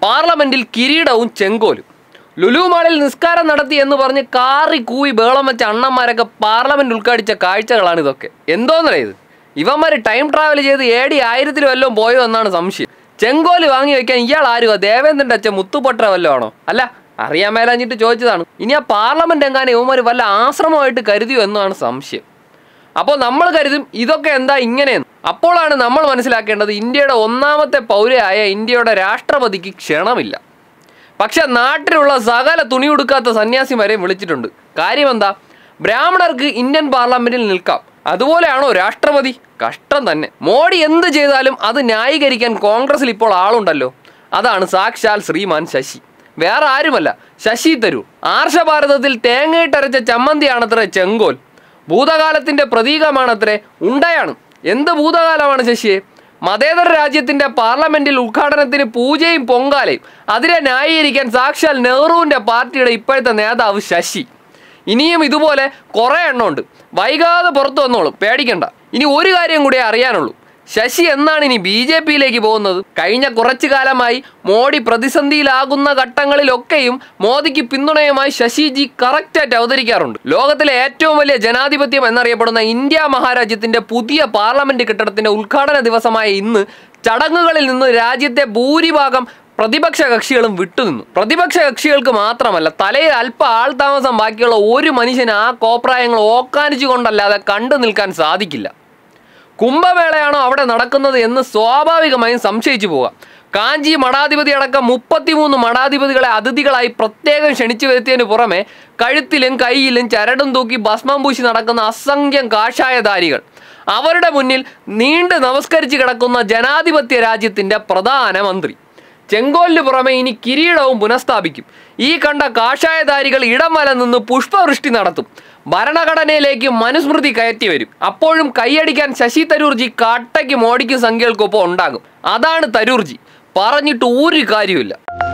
പാർലമെന്റിൽ കിരീടവും ചെങ്കോലും ലുലു മാളിൽ നിസ്കാരം നടത്തി എന്ന് പറഞ്ഞ് കാറി കൂവി ബേളം വെച്ച അണ്ണന്മാരൊക്കെ പാർലമെന്റ് ഉദ്ഘാടിച്ച കാഴ്ചകളാണ് ഇതൊക്കെ എന്തോന്നറിയ ഇത് ഇവന്മാർ ടൈം ട്രാവൽ ചെയ്ത് ഏടി ആയിരത്തിൽ വല്ലതും പോയോ എന്നാണ് സംശയം ചെങ്കോല് വാങ്ങി വെക്കാൻ ഇയാൾ ആരുവാ ദേവേന്ദ്രന്റെ അച്ഛൻ മുത്തുപൊട്ട വല്ലതും ആണോ അല്ല അറിയാൻ മേലാഞ്ഞിട്ട് ചോദിച്ചതാണ് ഇനി ആ പാർലമെന്റ് എങ്ങാനും ഇവന്മാർ വല്ല ആശ്രമമായിട്ട് കരുതിയോ എന്നാണ് സംശയം അപ്പോൾ നമ്മൾ കരുതും ഇതൊക്കെ എന്താ ഇങ്ങനെയെന്ന് അപ്പോഴാണ് നമ്മൾ മനസ്സിലാക്കേണ്ടത് ഇന്ത്യയുടെ ഒന്നാമത്തെ പൗരയായ ഇന്ത്യയുടെ രാഷ്ട്രപതിക്ക് ക്ഷണമില്ല പക്ഷെ നാട്ടിലുള്ള സകല തുണി ഉടുക്കാത്ത സന്യാസിമാരെയും വിളിച്ചിട്ടുണ്ട് കാര്യം എന്താ ബ്രാഹ്മണർക്ക് ഇന്ത്യൻ പാർലമെന്റിൽ നിൽക്കാം അതുപോലെയാണോ രാഷ്ട്രപതി കഷ്ടം തന്നെ മോഡി എന്ത് ചെയ്താലും അത് ന്യായീകരിക്കാൻ കോൺഗ്രസിൽ ഇപ്പോൾ ആളുണ്ടല്ലോ അതാണ് സാക്ഷാൽ ശ്രീമാൻ ശശി വേറെ ആരുമല്ല ശശി തരൂർ ആർഷഭാരതത്തിൽ തേങ്ങയിട്ടരച്ച ചമ്മന്തിയാണത്രേ ചെങ്കോൽ ഭൂതകാലത്തിന്റെ പ്രതീകമാണത്രേ ഉണ്ടയാണ് എന്ത് ഭൂതകാലമാണ് ശശിയെ മതേതര രാജ്യത്തിന്റെ പാർലമെന്റിൽ ഉദ്ഘാടനത്തിന് പൂജയും പൊങ്കാലയും അതിനെ ന്യായീകരിക്കാൻ സാക്ഷാൽ നെഹ്റുവിന്റെ പാർട്ടിയുടെ ഇപ്പോഴത്തെ നേതാവ് ശശി ഇനിയും ഇതുപോലെ കുറേ എണ്ണമുണ്ട് വൈകാതെ പുറത്തു വന്നോളും പേടിക്കണ്ട ഇനി ഒരു കാര്യം കൂടിയേ അറിയാനുള്ളൂ ശശി എന്നാണ് ഇനി ബി ജെ പിയിലേക്ക് പോകുന്നത് കഴിഞ്ഞ കുറച്ചു കാലമായി മോഡി പ്രതിസന്ധിയിലാകുന്ന ഘട്ടങ്ങളിലൊക്കെയും മോദിക്ക് പിന്തുണയുമായി ശശിജി കറക്റ്റായിട്ട് അവതരിക്കാറുണ്ട് ലോകത്തിലെ ഏറ്റവും വലിയ ജനാധിപത്യം എന്നറിയപ്പെടുന്ന ഇന്ത്യ മഹാരാജ്യത്തിന്റെ പുതിയ പാർലമെന്റ് കെട്ടിടത്തിന്റെ ഉദ്ഘാടന ദിവസമായ ഇന്ന് ചടങ്ങുകളിൽ നിന്ന് രാജ്യത്തെ ഭൂരിഭാഗം പ്രതിപക്ഷ കക്ഷികളും വിട്ടുനിന്നു പ്രതിപക്ഷ കക്ഷികൾക്ക് മാത്രമല്ല തലയിൽ അല്പ ആൾതാമസം ബാക്കിയുള്ള ഒരു മനുഷ്യന് ആ കോപ്രായങ്ങൾ ഓക്കാനിച്ചുകൊണ്ടല്ലാതെ കണ്ടു നിൽക്കാൻ സാധിക്കില്ല കുംഭമേളയാണോ അവിടെ നടക്കുന്നത് എന്ന് സ്വാഭാവികമായും സംശയിച്ചു പോകാം കാഞ്ചി മഠാധിപതി അടക്കം മുപ്പത്തിമൂന്ന് മഠാധിപതികളെ അതിഥികളായി പ്രത്യേകം ക്ഷണിച്ചു വരുത്തിയതിന് പുറമെ കഴുത്തിലും കൈയിലും ചരടും തൂക്കി ഭസ്മം പൂശി നടക്കുന്ന അസംഖ്യം കാഷായധാരികൾ അവരുടെ മുന്നിൽ നീണ്ടു നമസ്കരിച്ച് കിടക്കുന്ന ജനാധിപത്യ രാജ്യത്തിന്റെ പ്രധാനമന്ത്രി ചെങ്കോലിന് പുറമെ ഇനി കിരീടവും പുനഃസ്ഥാപിക്കും ഈ കണ്ട കാഷായധാരികൾ ഇടം വല നിന്ന് പുഷ്പവൃഷ്ടി നടത്തും ഭരണഘടനയിലേക്ക് മനുസ്മൃതി കയറ്റി വരും അപ്പോഴും കൈയടിക്കാൻ ശശി തരൂർജി കട്ടയ്ക്ക് മോടിക്കും സംഖ്യകൾക്കൊപ്പം ഉണ്ടാകും അതാണ് തരൂർജി പറഞ്ഞിട്ട് ഒരു കാര്യമില്ല